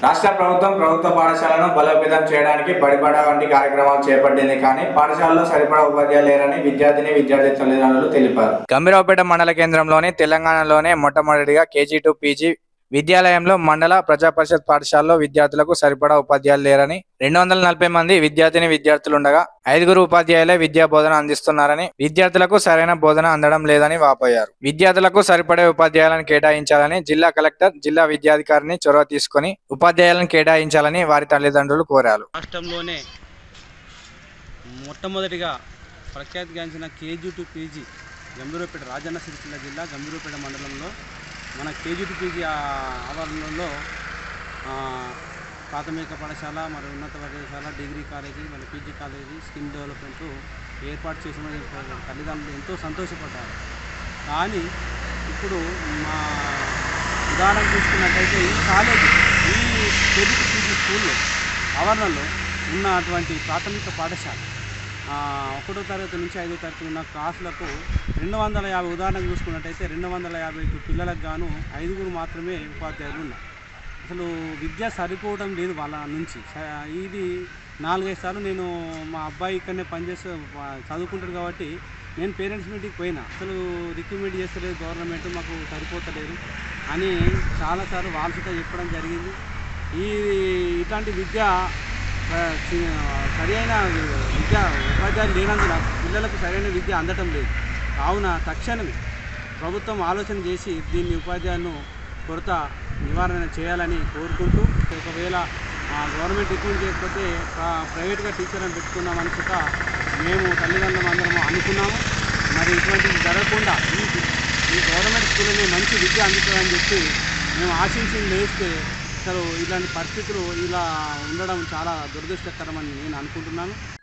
రాష్ట్ర ప్రభుత్వం ప్రభుత్వ పాఠశాలను బలోపేతం చేయడానికి బడిబడ వంటి కార్యక్రమాలు చేపట్టింది కానీ పాఠశాలలో సరిపడా ఉపాధ్యాయులు లేరని విద్యార్థిని విద్యార్థి తల్లిదండ్రులు తెలిపారు గంభీరావుపేట మండల కేంద్రంలోని తెలంగాణలోనే మొట్టమొదటిగా కేజీ టు పీజీ విద్యాలయంలో మండల ప్రజా పరిషత్ పాఠశాలలో విద్యార్థులకు సరిపడా ఉపాధ్యాయులు లేరని రెండు వందల నలభై మంది విద్యార్థిని విద్యార్థులు ఉండగా ఐదుగురు ఉపాధ్యాయులే విద్యా బోధన అందిస్తున్నారని విద్యార్థులకు సరైన బోధన అందడం లేదని వాపోయారు విద్యార్థులకు సరిపడే ఉపాధ్యాయులను కేటాయించాలని జిల్లా కలెక్టర్ జిల్లా విద్యాధికారిని చొరవ తీసుకుని ఉపాధ్యాయులను కేటాయించాలని వారి తల్లిదండ్రులు కోరారు రాష్ట్రంలోనే మొట్టమొదటిగా ప్రఖ్యాతిగాంచిన KG to PG Gambhiraopet Rajanna Sircilla జిల్లా గంభీరపేట మండలంలో మన కేజీ టు పీజీ ఆ- ఆవరణలో ఆ, ప్రాథమిక పాఠశాల మరియు ఉన్నత పాఠశాల డిగ్రీ కాలేజీ మరియు పీజీ కాలేజీ స్కిల్ డెవలప్మెంట్ ఏర్పాటు చేసిన తల్లిదండ్రులు ఎంతో సంతోషపడ్డారు కానీ ఇప్పుడు మా ఉదాహరణ చూసుకున్నట్టయితే ఈ కాలేజీ ఈ కేజీ టు పీజీ స్కూల్లో ఆవరణలో ఉన్నటువంటి ప్రాథమిక పాఠశాల ఆ, ఒకటో తరగతి నుంచి ఐదో తరగతి ఉన్న క్లాసులకు రెండు వందల యాభై ఉదాహరణకు చూసుకున్నట్టయితే రెండు వందల యాభై పిల్లలకు గాను ఐదుగురు మాత్రమే ఉపాధ్యాయులు ఉన్నారు అసలు విద్య సరిపోవడం లేదు వాళ్ళ నుంచి స- ఇది నాలుగైదు సార్లు నేను మా అబ్బాయి ఇక్కడనే పనిచేస్తూ వా- చదువుకుంటాడు కాబట్టి నేను పేరెంట్స్ మీటింగ్కి పోయినా అసలు రిక్రూట్మెంట్ చేస్తలేదు గవర్నమెంట్ మాకు సరిపోతలేదు అని చాలాసార్లు వాళ్ళతో చెప్పడం జరిగింది ఈ ఇట్లాంటి విద్య ఆ, చి- సరి అయిన విద్య ఉపాధ్యాయులు లేనందున పిల్లలకు సరైన విద్య అందటం లేదు కావున తక్షణమే ప్రభుత్వం ఆలోచన చేసి దీన్ని ఉపాధ్యాయులను కొరత నివారణ చేయాలని కోరుకుంటూ ఒకవేళ ఆ, గవర్నమెంట్ రిక్రూట్ చేయకపోతే ప్ర- ప్రైవేట్గా టీచర్లను పెట్టుకుందామని చెప్ప మేము తల్లిదండ్రులం అందరం అనుకున్నాము మరి ఇటువంటివి జరగకుండా ఈ ఈ గవర్నమెంట్ స్కూల్లోనే మంచి విద్య అందుతుందని చెప్పి మేము ఆశించి వేస్తే అసలు ఇలాంటి పరిస్థితులు ఇలా ఉండడం చాలా దురదృష్టకరమని నేను అనుకుంటున్నాను